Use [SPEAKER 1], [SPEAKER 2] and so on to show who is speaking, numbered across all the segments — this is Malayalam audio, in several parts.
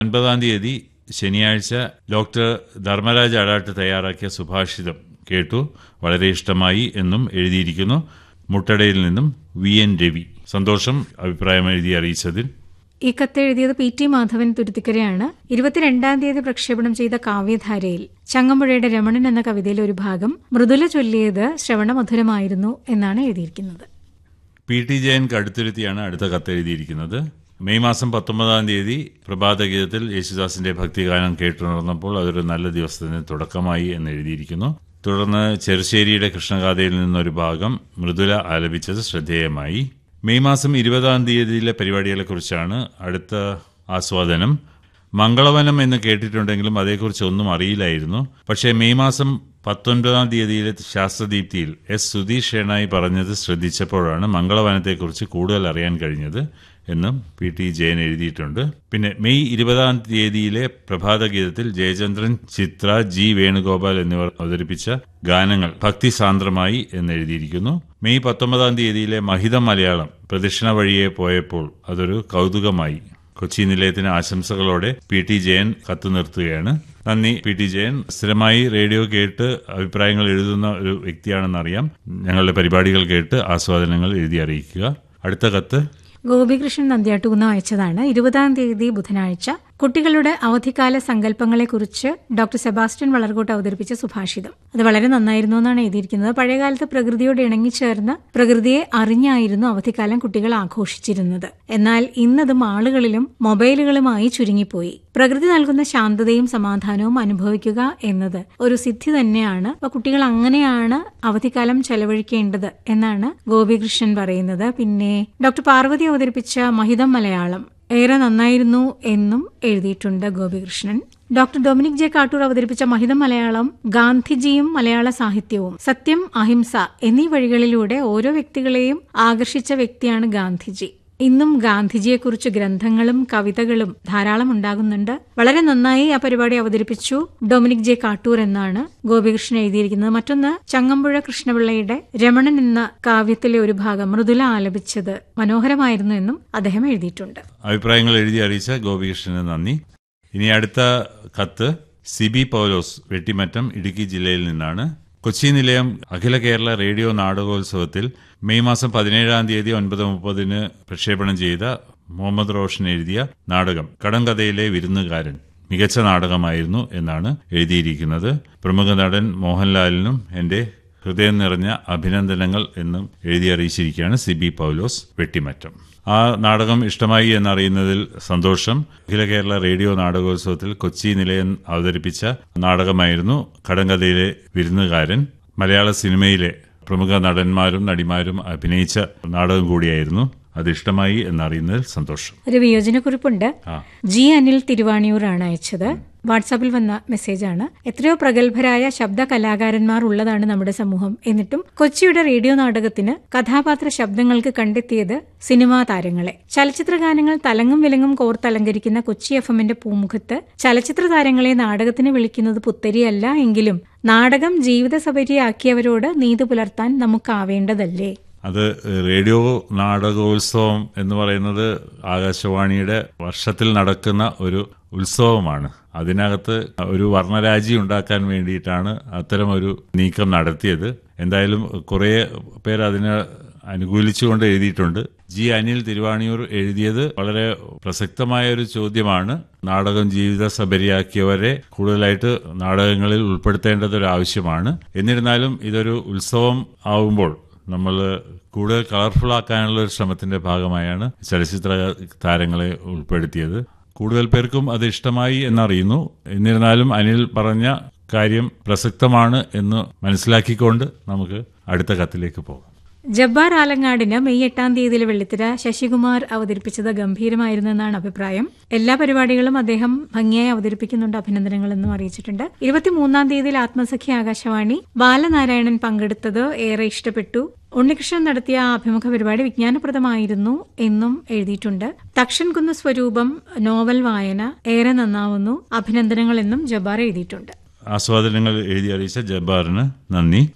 [SPEAKER 1] ഒൻപതാം തീയതി ശനിയാഴ്ച ഡോക്ടർ ധർമ്മരാജ് അടാട്ട് തയ്യാറാക്കിയ സുഭാഷിതം കേട്ടു വളരെ ഇഷ്ടമായി എന്നും എഴുതിയിരിക്കുന്നു മുട്ടടയിൽ നിന്നും വി എൻ രവി സന്തോഷം അഭിപ്രായം എഴുതി അറിയിച്ചതിൽ
[SPEAKER 2] ഈ കത്ത് എഴുതിയത് പി ടി മാധവൻ തുരുത്തിക്കരയാണ് ഇരുപത്തിരണ്ടാം തീയതി പ്രക്ഷേപണം ചെയ്ത കാവ്യധാരയിൽ ചങ്ങമ്പുഴയുടെ രമണൻ എന്ന കവിതയിലെ ഒരു ഭാഗം മൃദുല ചൊല്ലിയത് ശ്രവണമധുരമായിരുന്നു എന്നാണ് എഴുതിയിരിക്കുന്നത്
[SPEAKER 1] പി ടി ജയൻ കടുത്തുരുത്തിയാണ് അടുത്ത കത്ത് എഴുതിയിരിക്കുന്നത് മെയ് മാസം പത്തൊമ്പതാം തീയതി പ്രഭാതഗീതത്തിൽ യേശുദാസിന്റെ ഭക്തിഗാനം കേട്ടുണർന്നപ്പോൾ അതൊരു നല്ല ദിവസത്തിന് തുടക്കമായി എന്ന് എഴുതിയിരിക്കുന്നു തുടർന്ന് ചെറുശ്ശേരിയുടെ കൃഷ്ണഗാഥയിൽ നിന്നൊരു ഭാഗം മൃദുല ആലപിച്ചത് ശ്രദ്ധേയമായി മെയ് മാസം ഇരുപതാം തീയതിയിലെ പരിപാടികളെക്കുറിച്ചാണ് അടുത്ത ആസ്വാദനം മംഗളവനം എന്ന് കേട്ടിട്ടുണ്ടെങ്കിലും അതേക്കുറിച്ച് ഒന്നും അറിയില്ലായിരുന്നു പക്ഷേ മെയ് മാസം പത്തൊൻപതാം തീയതിയിലെ ശാസ്ത്രദീപ്തിയിൽ എസ് സുധീഷ് ഷേണായി പറഞ്ഞത് ശ്രദ്ധിച്ചപ്പോഴാണ് മംഗളവനത്തെക്കുറിച്ച് കൂടുതൽ അറിയാൻ കഴിഞ്ഞത് എന്നും പി ടി ജയൻ എഴുതിയിട്ടുണ്ട് പിന്നെ മെയ് ഇരുപതാം തീയതിയിലെ പ്രഭാതഗീതത്തിൽ ജയചന്ദ്രൻ ചിത്ര ജി വേണുഗോപാൽ എന്നിവർ അവതരിപ്പിച്ച ഗാനങ്ങൾ ഭക്തിസാന്ദ്രമായി എന്ന് എഴുതിയിരിക്കുന്നു മെയ് പത്തൊമ്പതാം തീയതിയിലെ മഹിതം മലയാളം പ്രദക്ഷിണ വഴിയെ പോയപ്പോൾ അതൊരു കൗതുകമായി കൊച്ചി നിലയത്തിന് ആശംസകളോടെ പി ടി ജയൻ കത്ത് നിർത്തുകയാണ് നന്ദി പി ടി ജയൻ സ്ഥിരമായി റേഡിയോ കേട്ട് അഭിപ്രായങ്ങൾ എഴുതുന്ന ഒരു വ്യക്തിയാണെന്നറിയാം ഞങ്ങളുടെ പരിപാടികൾ കേട്ട് ആസ്വാദനങ്ങൾ എഴുതി അറിയിക്കുക അടുത്ത കത്ത്
[SPEAKER 2] ഗോപികൃഷ്ണൻ നന്ദ്യാട്ടുകുന്ന അയച്ചതാണ് ഇരുപതാം തീയതി ബുധനാഴ്ച കുട്ടികളുടെ അവധിക്കാല സങ്കല്പങ്ങളെക്കുറിച്ച് ഡോക്ടർ സെബാസ്റ്റ്യൻ വളർകോട്ട് അവതരിപ്പിച്ച സുഭാഷിതം അത് വളരെ നന്നായിരുന്നു എന്നാണ് എഴുതിയിരിക്കുന്നത് പഴയകാലത്ത് പ്രകൃതിയോട് ഇണങ്ങിച്ചേർന്ന് പ്രകൃതിയെ അറിഞ്ഞായിരുന്നു അവധിക്കാലം കുട്ടികൾ ആഘോഷിച്ചിരുന്നത് എന്നാൽ ഇന്നത് മാളുകളിലും മൊബൈലുകളുമായി ചുരുങ്ങിപ്പോയി പ്രകൃതി നൽകുന്ന ശാന്തതയും സമാധാനവും അനുഭവിക്കുക എന്നത് ഒരു സിദ്ധി തന്നെയാണ് അപ്പൊ കുട്ടികൾ അങ്ങനെയാണ് അവധിക്കാലം ചെലവഴിക്കേണ്ടത് എന്നാണ് ഗോപികൃഷ്ണൻ പറയുന്നത് പിന്നെ ഡോക്ടർ പാർവതി അവതരിപ്പിച്ച മഹിതം മലയാളം ഏറെ നന്നായിരുന്നു എന്നും എഴുതിയിട്ടുണ്ട് Gopikrishnan doctor Dominic J Kattoor അവതരിപ്പിച്ച മഹിതം മലയാളം ഗാന്ധിജിയും മലയാള സാഹിത്യവും സത്യം അഹിംസ എന്നീ വഴികളിലൂടെ ഓരോ വ്യക്തികളെയും ആകർഷിച്ച വ്യക്തിയാണ് ഗാന്ധിജി ഇന്നും ഗാന്ധിജിയെക്കുറിച്ച് ഗ്രന്ഥങ്ങളും കവിതകളും ധാരാളം ഉണ്ടാകുന്നുണ്ട് വളരെ നന്നായി ആ പരിപാടി അവതരിപ്പിച്ചു ഡൊമിനിക് ജെ കാട്ടൂർ എന്നാണ് ഗോപികൃഷ്ണൻ എഴുതിയിരിക്കുന്നത് മറ്റൊന്ന് ചങ്ങമ്പുഴ കൃഷ്ണപിള്ളയുടെ രമണൻ എന്ന കാവ്യത്തിലെ ഒരു ഭാഗം മൃദുല ആലപിച്ചത് മനോഹരമായിരുന്നു എന്നും അദ്ദേഹം എഴുതിയിട്ടുണ്ട്
[SPEAKER 1] അഭിപ്രായങ്ങൾ എഴുതി അറിയിച്ച ഗോപികൃഷ്ണന് നന്ദി ഇനി അടുത്ത കത്ത് സിബി പൗലോസ് വെട്ടിമറ്റം ഇടുക്കി ജില്ലയിൽ നിന്നാണ് കൊച്ചി നിലയം അഖില കേരള റേഡിയോ നാടകോത്സവത്തിൽ മെയ് മാസം പതിനേഴാം തീയതി ഒൻപത് മുപ്പതിന് പ്രക്ഷേപണം ചെയ്ത മുഹമ്മദ് റോഷൻ എഴുതിയ നാടകം കടങ്കഥയിലെ വിരുന്നുകാരൻ മികച്ച നാടകമായിരുന്നു എന്നാണ് എഴുതിയിരിക്കുന്നത് പ്രമുഖ നടൻ മോഹൻലാലിനും എന്റെ ഹൃദയം നിറഞ്ഞ അഭിനന്ദനങ്ങൾ എന്നും എഴുതി അറിയിച്ചിരിക്കുകയാണ് സിബി പൗലോസ് വെട്ടിമറ്റം ആ നാടകം ഇഷ്ടമായി എന്നറിയുന്നതിൽ സന്തോഷം അഖില കേരള റേഡിയോ നാടകോത്സവത്തിൽ കൊച്ചി നിലയം അവതരിപ്പിച്ച നാടകമായിരുന്നു കടങ്കഥയിലെ വിരുന്നുകാരൻ മലയാള സിനിമയിലെ പ്രമുഖ നടന്മാരും നടിമാരും അഭിനയിച്ച നാടകം കൂടിയായിരുന്നു അത് ഇഷ്ടമായി എന്നറിയുന്നതിൽ സന്തോഷം
[SPEAKER 2] ഒരു വിയോജനക്കുറിപ്പുണ്ട്
[SPEAKER 1] ആ
[SPEAKER 2] ജി അനിൽ തിരുവാണിയൂറാണ് അയച്ചത് വാട്സാപ്പിൽ വന്ന മെസ്സേജാണ് എത്രയോ പ്രഗത്ഭരായ ശബ്ദ കലാകാരന്മാർ ഉള്ളതാണ് നമ്മുടെ സമൂഹം എന്നിട്ടും കൊച്ചിയുടെ റേഡിയോ നാടകത്തിന് കഥാപാത്ര ശബ്ദങ്ങൾക്ക് കണ്ടെത്തിയത് സിനിമാ താരങ്ങളെ ചലച്ചിത്ര ഗാനങ്ങൾ തലങ്ങും വിലങ്ങും കോർത്തലങ്കരിക്കുന്ന കൊച്ചി എഫ് എമ്മിന്റെ പൂമുഖത്ത് ചലച്ചിത്ര താരങ്ങളെ നാടകത്തിന് വിളിക്കുന്നത് പുത്തരിയല്ല എങ്കിലും നാടകം ജീവിത സബരിയാക്കിയവരോട് നീതി പുലർത്താൻ നമുക്കാവേണ്ടതല്ലേ
[SPEAKER 1] അത് റേഡിയോ നാടകോത്സവം എന്ന് പറയുന്നത് ആകാശവാണിയുടെ വർഷത്തിൽ നടക്കുന്ന ഒരു ഉത്സവമാണ് അതിനകത്ത് ഒരു വർണ്ണരാജി ഉണ്ടാക്കാൻ വേണ്ടിയിട്ടാണ് അത്തരം ഒരു നീക്കം നടത്തിയത് എന്തായാലും കുറേ പേർ അതിനെ അനുകൂലിച്ചുകൊണ്ട് എഴുതിയിട്ടുണ്ട് ജി അനിൽ തിരുവാണിയൂർ എഴുതിയത് വളരെ പ്രസക്തമായ ഒരു ചോദ്യമാണ് നാടകം ജീവിത സബരിയാക്കിയവരെ കൂടുതലായിട്ട് നാടകങ്ങളിൽ ഉൾപ്പെടുത്തേണ്ടത് ഒരു ആവശ്യമാണ് എന്നിരുന്നാലും ഇതൊരു ഉത്സവം ആവുമ്പോൾ നമ്മൾ കൂടുതൽ കളർഫുൾ ആക്കാനുള്ള ഒരു ശ്രമത്തിന്റെ ഭാഗമായാണ് ചലച്ചിത്ര താരങ്ങളെ ഉൾപ്പെടുത്തിയത് കൂടുതൽ പേർക്കും അത് ഇഷ്ടമായി എന്നറിയുന്നു എന്നിരുന്നാലും അനിൽ പറഞ്ഞ കാര്യം പ്രസക്തമാണ് എന്ന് മനസ്സിലാക്കിക്കൊണ്ട് നമുക്ക് അടുത്ത കത്തിലേക്ക് പോകാം
[SPEAKER 2] ജബ്ബാർ ആലങ്ങാടിന് മെയ് എട്ടാം തീയതിയിലെ വെള്ളിത്തിര ശശികുമാർ അവതരിപ്പിച്ചത് ഗംഭീരമായിരുന്നു എന്നാണ് അഭിപ്രായം എല്ലാ പരിപാടികളും അദ്ദേഹം ഭംഗിയായി അവതരിപ്പിക്കുന്നുണ്ട് അഭിനന്ദനങ്ങളെന്നും അറിയിച്ചിട്ടുണ്ട് ഇരുപത്തിമൂന്നാം തീയതിയിൽ ആത്മസഖ്യ ആകാശവാണി ബാലനാരായണൻ പങ്കെടുത്തത് ഏറെ ഇഷ്ടപ്പെട്ടു ഉണ്ണികൃഷ്ണൻ നടത്തിയ ആ അഭിമുഖ പരിപാടി വിജ്ഞാനപ്രദമായിരുന്നു എന്നും എഴുതിയിട്ടുണ്ട് തക്ഷൻ കുന്ന് സ്വരൂപം നോവൽ വായന ഏറെ നന്നാവുന്നു അഭിനന്ദനങ്ങൾ എന്നും ജബ്ബാർ എഴുതിയിട്ടുണ്ട്
[SPEAKER 1] ആസ്വാദനങ്ങൾ എഴുതി അറിയിച്ച ജബ്ബാറിന് നന്ദി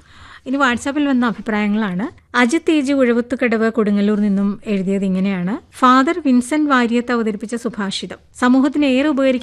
[SPEAKER 2] ഇനി വാട്സാപ്പിൽ വന്ന അഭിപ്രായങ്ങളാണ് അജിത് തേജ് ഉഴവത്തുകടവ് കൊടുങ്ങല്ലൂർ നിന്നും എഴുതിയത് ഇങ്ങനെയാണ് ഫാദർ വിൻസെന്റ് വാര്യത്ത് അവതരിപ്പിച്ച സുഭാഷിതം സമൂഹത്തിന് ഏറെ ഉപകരിക്കുന്ന